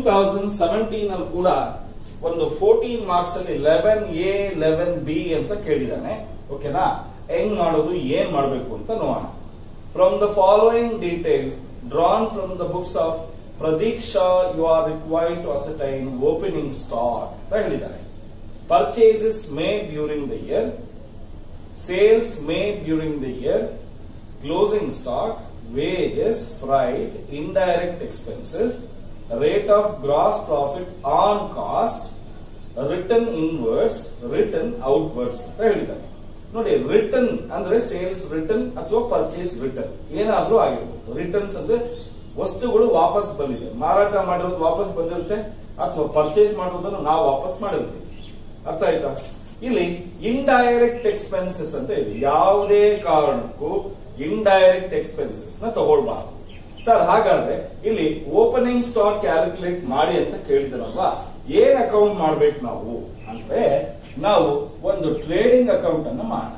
thousand seventeen ಅಲ್ಲಿ ಕೂಡ ಒಂದು ಫೋರ್ಟೀನ್ ಮಾರ್ಕ್ಸ್ ಅಲ್ಲಿ ಲೆವೆನ್ ಎ ಲೆವೆನ್ ಬಿ ಅಂತ ಕೇಳಿದಾನೆ ಓಕೆನಾ ಹೆಂಗ್ ಮಾಡೋದು ಏನ್ ಮಾಡಬೇಕು ಅಂತ ನೋಡೋಣ from the following details drawn from the books of Pradeeksha you are required to ascertain opening stock ಅಂತ ಹೇಳಿದ್ದಾರೆ purchases made during the year sales made during the year closing stock, wages, freight, indirect expenses, rate of gross profit on cost, return inwards return outwards ಅಂತ ಹೇಳಿದ್ದಾನೆ ನೋಡಿ return ಅಂದ್ರೆ sales return ಅಥವಾ purchase return ಏನಾದ್ರೂ ಆಗಿರ್ಬೋದು returns ಅಂದ್ರೆ ವಸ್ತುಗಳು ವಾಪಸ್ ಬಂದಿದೆ ಮಾರಾಟ ಮಾಡಿರೋದು ವಾಪಸ್ ಬಂದಿರುತ್ತೆ ಅಥವಾ ಪರ್ಚೇಸ್ ಮಾಡೋದನ್ನು ನಾವು ವಾಪಸ್ ಮಾಡಿರ್ತೀವಿ ಅರ್ಥ ಆಯ್ತಾ ಇಲ್ಲಿ ಇಂಡೈರೆಕ್ಟ್ ಎಕ್ಸ್ಪೆನ್ಸಸ್ ಅಂತ ಇದೆ ಯಾವುದೇ ಕಾರಣಕ್ಕೂ ಇಂಡೈರೆಕ್ಟ್ ಎಕ್ಸ್ಪೆನ್ಸಸ್ ನ ತಗೊಳ್ಬಾರ್ದು ಸರ್ ಹಾಗಾದ್ರೆ ಇಲ್ಲಿ ಓಪನಿಂಗ್ ಸ್ಟಾಕ್ ಕ್ಯಾಲ್ಕುಲೇಟ್ ಮಾಡಿ ಅಂತ ಕೇಳಿದ್ರಲ್ವಾ ಏನ್ ಅಕೌಂಟ್ ಮಾಡ್ಬೇಕು ನಾವು ಅಂದ್ರೆ ನಾವು ಒಂದು ಟ್ರೇಡಿಂಗ್ ಅಕೌಂಟ್ ಅನ್ನು ಮಾಡೋಣ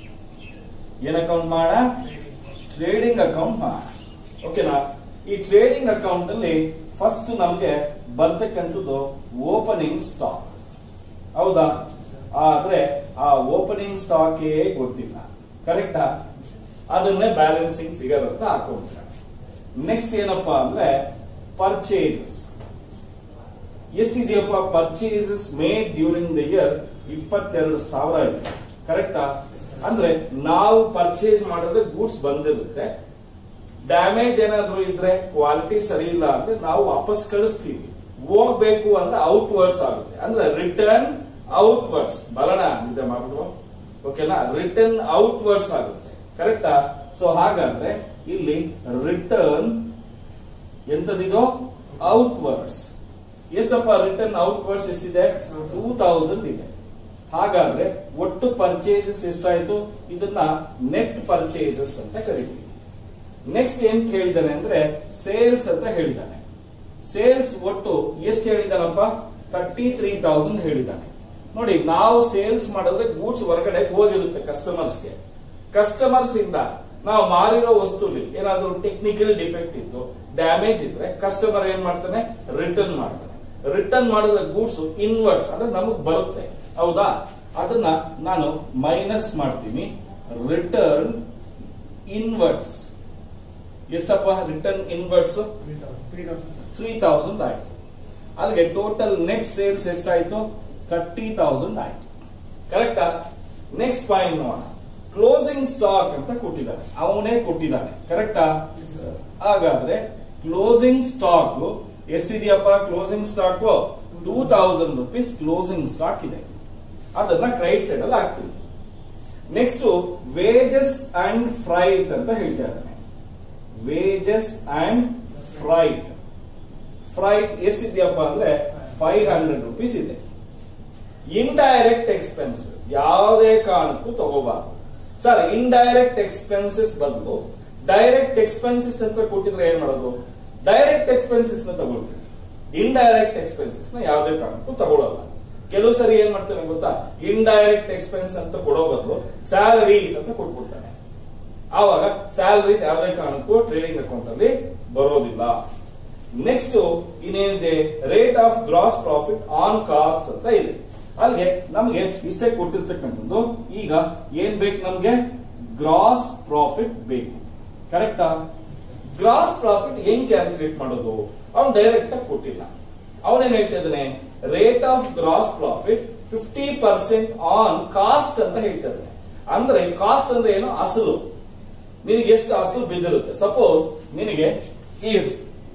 ಏನ್ ಅಕೌಂಟ್ ಮಾಡ ಟ್ರೇಡಿಂಗ್ ಅಕೌಂಟ್ ಮಾಡ ಓಕೆನಾ ಈ ಟ್ರೇಡಿಂಗ್ ಅಕೌಂಟ್ ಅಲ್ಲಿ ಫಸ್ಟ್ ನಮ್ಗೆ ಬರ್ತಕ್ಕಂಥದ್ದು ಓಪನಿಂಗ್ ಸ್ಟಾಕ್ ಹೌದಾ ಆದ್ರೆ ಆ ಓಪನಿಂಗ್ ಸ್ಟಾಕ್ ಗೊತ್ತಿಲ್ಲ ಕರೆಕ್ಟಾ ಅದನ್ನೇ ಬ್ಯಾಲೆನ್ಸಿಂಗ್ ಫಿಗರ್ ಅಂತ ಹಾಕೊಂಡ್ರೆ ನೆಕ್ಸ್ಟ್ ಏನಪ್ಪಾ ಅಂದ್ರೆ ಪರ್ಚೇಸಸ್ ಎಷ್ಟಿದೆಯಪ್ಪ purchases made during the year ಇಪ್ಪತ್ತೆರಡು ಸಾವಿರ ಇದೆ ಕರೆಕ್ಟಾ ಅಂದ್ರೆ ನಾವು ಪರ್ಚೇಸ್ ಮಾಡಿದ್ರೆ ಗೂಡ್ಸ್ ಬಂದಿರುತ್ತೆ ಡ್ಯಾಮೇಜ್ ಏನಾದ್ರೂ ಇದ್ರೆ ಕ್ವಾಲಿಟಿ ಸರಿ ಇಲ್ಲ ಅಂದ್ರೆ ನಾವು ವಾಪಸ್ ಕಳಿಸ್ತೀವಿ ಹೋಗ್ಬೇಕು ಅಂದ್ರೆ ಔಟ್ವರ್ಡ್ಸ್ ಆಗುತ್ತೆ ಅಂದ್ರೆ ರಿಟರ್ನ್ ಔಟ್ವರ್ಡ್ಸ್ ಬರೋಣ ನಿದ್ದೆ ಮಾಡ್ಬಿಡುವ ಓಕೆನಾ ರಿಟರ್ನ್ ಔಟ್ವರ್ಡ್ಸ್ ಆಗುತ್ತೆ ಕರೆಕ್ಟಾ ಸೊ ಹಾಗಾದ್ರೆ ಇಲ್ಲಿ ರಿಟರ್ನ್ ಎಂತದಿದೋ ಔಟ್ವರ್ಡ್ಸ್ ಎಷ್ಟಪ್ಪ ರಿಟರ್ನ್ ಔಟ್ವರ್ಡ್ಸ್ ಎಷ್ಟಿದೆ ಟೂ ತೌಸಂಡ್ ಇದೆ ಹಾಗಾದ್ರೆ ಒಟ್ಟು ಪರ್ಚೇಸಸ್ ಎಷ್ಟಾಯ್ತು ಇದನ್ನ ನೆಟ್ ಪರ್ಚೇಸಸ್ ಅಂತ ಕರಿತೀವಿ ನೆಕ್ಸ್ಟ್ ಏನ್ ಕೇಳಿದಾನೆ ಅಂದ್ರೆ ಸೇಲ್ಸ್ ಅಂತ ಹೇಳಿದಾನೆ ಸೇಲ್ಸ್ ಒಟ್ಟು ಎಷ್ಟು ಹೇಳಿದಾನಪ್ಪ ತರ್ಟಿ ತ್ರೀ ತೌಸಂಡ್ ಹೇಳಿದಾನೆ ನೋಡಿ ನಾವು ಸೇಲ್ಸ್ ಮಾಡಿದ್ರೆ ಗೂಡ್ಸ್ ಹೊರಗಡೆ ಹೋಗಿರುತ್ತೆ ಕಸ್ಟಮರ್ಸ್ಗೆ ಕಸ್ಟಮರ್ಸ್ ಇಂದ ನಾವು ಮಾರಿರೋ ವಸ್ತುಲಿ ಏನಾದ್ರೂ ಟೆಕ್ನಿಕಲ್ ಡಿಫೆಕ್ಟ್ ಇತ್ತು ಡ್ಯಾಮೇಜ್ ಇದ್ರೆ ಕಸ್ಟಮರ್ ಏನ್ ಮಾಡ್ತಾನೆ ರಿಟರ್ನ್ ಮಾಡ್ತಾನೆ ರಿಟರ್ನ್ ಮಾಡಿದ್ರೆ ಗೂಡ್ಸ್ ಇನ್ವರ್ಡ್ಸ್ ಅಂದ್ರೆ ನಮಗ್ ಬರುತ್ತೆ ಹೌದಾ ಅದನ್ನ ನಾನು ಮೈನಸ್ ಮಾಡ್ತೀನಿ ರಿಟರ್ನ್ ಇನ್ವರ್ಡ್ಸ್ ಎಷ್ಟಪ್ಪ ರಿಟರ್ನ್ ಇನ್ವರ್ಡ್ಸ್ ತ್ರೀ ತೌಸಂಡ್ ಆಯ್ತು ಅಲ್ಲಿಗೆ ಟೋಟಲ್ ನೆಟ್ ಸೇಲ್ಸ್ ಎಷ್ಟಾಯ್ತು ತರ್ಟಿ ತೌಸಂಡ್ ಆಯ್ತು ಕರೆಕ್ಟಾ ನೆಕ್ಸ್ಟ್ ಪಾಯಿಂಟ್ ನೋಡೋಣ ಕ್ಲೋಸಿಂಗ್ ಸ್ಟಾಕ್ ಅಂತ ಕೊಟ್ಟಿದ್ದಾನೆ ಅವನೇ ಕೊಟ್ಟಿದ್ದಾನೆ ಕರೆಕ್ಟಾ ಹಾಗಾದ್ರೆ ಕ್ಲೋಸಿಂಗ್ ಸ್ಟಾಕ್ ಎಷ್ಟಿದೆಯಪ್ಪ closing stock two thousand rupees closing stock ಇದೆ ಅದನ್ನ ಕ್ರೈಟ್ ಸೈಡ್ ಅಲ್ಲಿ ಹಾಕ್ತೀವಿ ನೆಕ್ಸ್ಟ್ ವೇಜಸ್ ಅಂಡ್ ಫ್ರೈಟ್ ಅಂತ ಹೇಳ್ತಾ ಇದ್ದಾನೆ ವೇಜಸ್ ಅಂಡ್ ಫ್ರೈಟ್ ಫ್ರೈಟ್ ಎಷ್ಟಿದೆಯಪ್ಪ ಅಂದ್ರೆ ಫೈವ್ ಹಂಡ್ರೆಡ್ ರುಪೀಸ್ ಇದೆ ಇಂಡೈರೆಕ್ಟ್ ಎಕ್ಸ್ಪೆನ್ಸಸ್ ಯಾವುದೇ ಕಾರಣಕ್ಕೂ ತಗೋಬಾರ್ದು ಸರ್ ಇಂಡೈರೆಕ್ಟ್ ಎಕ್ಸ್ಪೆನ್ಸಸ್ ಬದಲು ಡೈರೆಕ್ಟ್ ಎಕ್ಸ್ಪೆನ್ಸಸ್ ಅಂತ ಕೊಟ್ಟಿದ್ರೆ ಏನ್ ಮಾಡೋದು ಡೈರೆಕ್ಟ್ ಎಕ್ಸ್ಪೆನ್ಸಸ್ ನ ತಗೊಳ್ತೀವಿ ಇಂಡೈರೆಕ್ಟ್ ಎಕ್ಸ್ಪೆನ್ಸಸ್ ನ ಯಾವುದೇ ಕಾರಣಕ್ಕೂ ತಗೊಳ್ಳಲ್ಲ ಕೆಲವು ಸರಿ ಏನ್ ಮಾಡ್ತಾನೆ ಗೊತ್ತಾ ಇಂಡೈರೆಕ್ಟ್ ಎಕ್ಸ್ಪೆನ್ಸ್ ಅಂತ ಕೊಡೋ ಬದಲು ಸ್ಯಾಲರೀಸ್ ಅಂತ ಕೊಟ್ಬಿಡ್ತಾನೆ ಆವಾಗ ಸ್ಯಾಲರೀಸ್ ಯಾವುದೇ ಕಾರಣಕ್ಕೂ ಟ್ರೇಡಿಂಗ್ ಅಕೌಂಟ್ ಅಲ್ಲಿ ಬರೋದಿಲ್ಲ ನೆಕ್ಸ್ಟ್ ಇನ್ನೇನಿದೆ rate of gross profit on cost ಅಂತ ಇದೆ ಅಲ್ಲಿಗೆ ನಮ್ಗೆ ಇಷ್ಟೇ ಕೊಟ್ಟಿರ್ತಕ್ಕಂಥದ್ದು ಈಗ ಏನ್ ಬೇಕು ನಮ್ಗೆ ಗ್ರಾಸ್ ಪ್ರಾಫಿಟ್ ಬೇಕು ಕರೆಕ್ಟಾ ಗ್ರಾಸ್ ಪ್ರಾಫಿಟ್ ಹೆಂಗ್ ಕ್ಯಾಲ್ಕುಲೇಟ್ ಮಾಡೋದು ಅವ್ನು ಡೈರೆಕ್ಟ್ ಆಗಿ ಕೊಟ್ಟಿಲ್ಲ ಅವನೇನ್ ಹೇಳ್ತಾ ಇದ್ದಾನೆ rate of gross profit fifty percent on cost ಅಂತ ಹೇಳ್ತಾ ಇದ್ದಾನೆ ಅಂದ್ರೆ ಕಾಸ್ಟ್ ಅಂದ್ರೆ ಏನು ಅಸಲು ನಿನಗೆ ಎಷ್ಟು ಅಸಲು ಬಿದ್ದಿರುತ್ತೆ ಸಪೋಸ್ ನಿನಗೆ if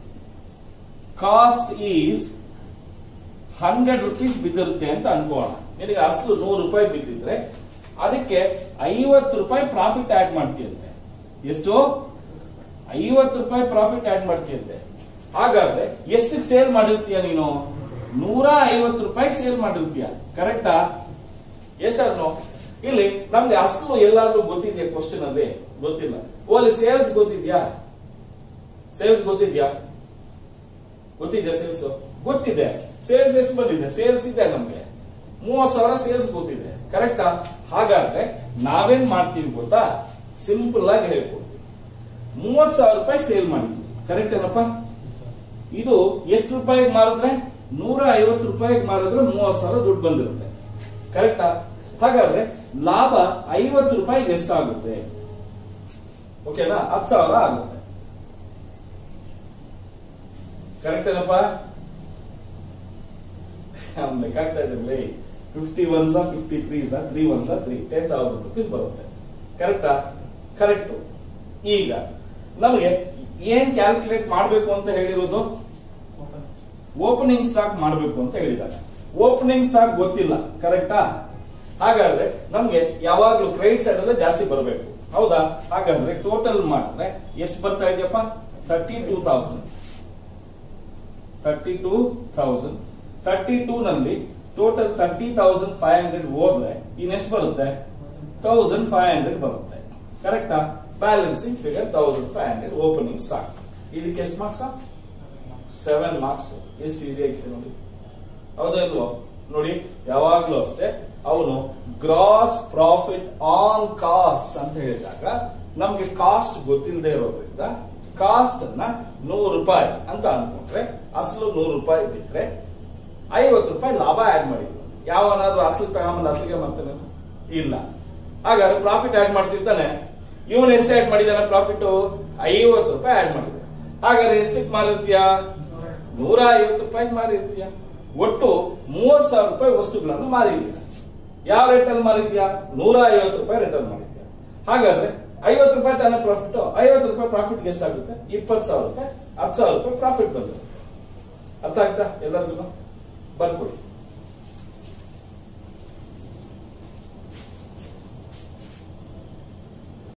cost is hundred rupees ಬಿದ್ದಿರುತ್ತೆ ಅಂತ ಅನ್ಕೋಣ ನಿನಗೆ ಅಸಲು ನೂರು ರೂಪಾಯಿ ಬಿದ್ದಿದ್ರೆ ಅದಕ್ಕೆ ಐವತ್ತು ರೂಪಾಯಿ ಪ್ರಾಫಿಟ್ ಆಡ್ ಮಾಡ್ತೀಯಂತೆ ಎಷ್ಟು ಐವತ್ತು ರೂಪಾಯಿ ಪ್ರಾಫಿಟ್ ಆಡ್ ಮಾಡ್ತೀಯಂತೆ ಹಾಗಾದ್ರೆ ಎಷ್ಟಕ್ಕೆ ಸೇಲ್ ಮಾಡಿರ್ತೀಯ ನೀನು ನೂರ ಐವತ್ತು ರೂಪಾಯಿ ಸೇಲ್ ಮಾಡಿರ್ತೀಯ ಕರೆಕ್ಟಾ ಎಸ್ ನೋ ಇಲ್ಲಿ ನಮ್ಗೆ ಅಸಲು ಎಲ್ಲಾದ್ರೂ ಗೊತ್ತಿದ್ಯಾ ಕ್ವಶನ್ ಅಲ್ಲಿ ಗೊತ್ತಿಲ್ಲ ಓ ಅಲ್ಲಿ ಸೇಲ್ಸ್ ಗೊತ್ತಿದ್ಯಾ ಸೇಲ್ಸ್ ಗೊತ್ತಿದ್ಯಾ ಗೊತ್ತಿದ್ಯಾ ಸೇಲ್ಸ್ ಗೊತ್ತಿದೆ ಸೇಲ್ಸ್ ಎಷ್ಟು ಬಂದಿದೆ ಸೇಲ್ಸ್ ಇದೆ ನಮ್ಗೆ ಮೂವತ್ ಸಾವಿರ ಸೇಲ್ಸ್ ಗೊತ್ತಿದೆ ಕರೆಕ್ಟಾ ಹಾಗಾದ್ರೆ ನಾವೇನ್ ಮಾಡ್ತೀವಿ ಗೊತ್ತಾ ಸಿಂಪಲ್ ಆಗಿ ಹೇಳ್ಕೊಡ್ತೀವಿ ಮೂವತ್ ಸಾವಿರ ರೂಪಾಯಿ ಸೇಲ್ ಮಾಡಿದ್ವಿ ಕರೆಕ್ಟ್ ಏನಪ್ಪ ಇದು ಎಷ್ಟು ರೂಪಾಯಿಗೆ ಮಾರಿದ್ರೆ ನೂರ ಐವತ್ತು ರೂಪಾಯಿಗೆ ಮಾರಿದ್ರೆ ಮೂವತ್ತು ಸಾವಿರ ದುಡ್ಡು ಬಂದಿರುತ್ತೆ ಕರೆಕ್ಟಾ ಹಾಗಾದ್ರೆ ಲಾಭ ಐವತ್ತು ರೂಪಾಯಿಗೆ ಎಷ್ಟಾಗುತ್ತೆ ಓಕೆನಾ ಹತ್ತು ಸಾವಿರ ಆಗುತ್ತೆ ಕರೆಕ್ಟ್ ಏನಪ್ಪ ಲೆಕ್ಕಾಗ್ತಾ ಇದ್ರಲ್ಲಿ ಫಿಫ್ಟಿ ಒನ್ಸ ಫಿಫ್ಟಿ ತ್ರೀ ಸಾ three ones three ten thousand rupees ಬರುತ್ತೆ ಕರೆಕ್ಟಾ ಕರೆಕ್ಟ್ ಈಗ ನಮಗೆ ಏನ್ ಕ್ಯಾಲ್ಕುಲೇಟ್ ಮಾಡಬೇಕು ಅಂತ ಹೇಳಿರೋದು ಓಪನಿಂಗ್ ಸ್ಟಾಕ್ ಮಾಡಬೇಕು ಅಂತ ಹೇಳಿದ್ದಾರೆ ಓಪನಿಂಗ್ ಸ್ಟಾಕ್ ಗೊತ್ತಿಲ್ಲ ಕರೆಕ್ಟಾ ಹಾಗಾದ್ರೆ ನಮ್ಗೆ ಯಾವಾಗ್ಲೂ ಕ್ರೆಡಿಟ್ ಸೈಡ್ ಅಲ್ಲೇ ಜಾಸ್ತಿ ಬರಬೇಕು ಹೌದಾ ಹಾಗಾದ್ರೆ ಟೋಟಲ್ ಮಾಡಿದ್ರೆ ಎಷ್ಟು ಬರ್ತಾ ಇದೆಯಪ್ಪ thirty two thousand thirty two thousand thirty two ನಲ್ಲಿ total thirty thousand five hundred ಹೋದ್ರೆ ಇನ್ನೆಷ್ಟು ಬರುತ್ತೆ ತೌಸಂಡ್ ಫೈವ್ ಹಂಡ್ರೆಡ್ ಬರುತ್ತೆ ಕರೆಕ್ಟಾ balancing figure thousand five hundred opening stock ಇದಕ್ಕೆ ಎಷ್ಟು ಮಾರ್ಕ್ಸ್ ಸೆವೆನ್ ಮಾರ್ಕ್ಸ್ ಎಷ್ಟು ಈಸಿ ಆಗಿದೆ ನೋಡಿ ಹೌದಾ ಇಲ್ವೋ ನೋಡಿ ಯಾವಾಗ್ಲೂ ಅಷ್ಟೇ ಅವನು ಗ್ರಾಸ್ ಪ್ರಾಫಿಟ್ ಆನ್ ಕಾಸ್ಟ್ ಅಂತ ಹೇಳಿದಾಗ ನಮ್ಗೆ ಕಾಸ್ಟ್ ಗೊತ್ತಿಲ್ಲದೆ ಇರೋದ್ರಿಂದ ಕಾಸ್ಟ್ ಅನ್ನ ನೂರು ರೂಪಾಯಿ ಅಂತ ಅನ್ಕೊಂಡ್ರೆ ಅಸಲು ನೂರು ರೂಪಾಯಿ ಬಿಟ್ರೆ ಐವತ್ತು ರೂಪಾಯಿ ಲಾಭ ಆಡ್ ಮಾಡಿದ್ವಿ ಯಾವನಾದ್ರೂ ಅಸಲು ತಗೊಂಬಂದು ಅಸಲಿಗೆ ಮಾಡ್ತಾನೆ ಇಲ್ಲ ಹಾಗಾದ್ರೆ ಪ್ರಾಫಿಟ್ ಆಡ್ ಮಾಡ್ತಿರ್ತಾನೆ ಇವನು ಎಷ್ಟು ಆಡ್ ಮಾಡಿದಾನೆ ಪ್ರಾಫಿಟ್ ಐವತ್ತು ರೂಪಾಯಿ ಆಡ್ ಮಾಡಿದ್ದಾನೆ ಹಾಗಾದ್ರೆ ಎಷ್ಟಕ್ಕೆ ಮಾರಿರ್ತೀಯ ನೂರ ಐವತ್ತು ರೂಪಾಯಿ ಮಾರಿರ್ತೀಯ ಒಟ್ಟು ಮೂವತ್ ಸಾವಿರ ರೂಪಾಯಿ ವಸ್ತುಗಳನ್ನು ಮಾರಿದ್ಯಾ ಯಾವ ರೇಟಲ್ಲಿ ಮಾರಿದ್ಯಾ ನೂರ ಐವತ್ತು ರೂಪಾಯಿ ರೇಟಲ್ಲಿ ಮಾಡಿದ್ಯಾ ಹಾಗಾದ್ರೆ ಐವತ್ತು ರೂಪಾಯಿ ತಾನೇ ಪ್ರಾಫಿಟ್ ಐವತ್ತು ರೂಪಾಯಿ ಪ್ರಾಫಿಟ್ ಎಷ್ಟಾಗುತ್ತೆ ಇಪ್ಪತ್ತು ಸಾವಿರ ರೂಪಾಯಿ ಹತ್ತು ಸಾವಿರ ರೂಪಾಯಿ ಪ್ರಾಫಿಟ್ ಬಂದಿರುತ್ತೆ ಅರ್ಥ ಆಗ್ತಾ ಎಲ್ಲರಿಗೂ ಬರ್ಕೊಡಿ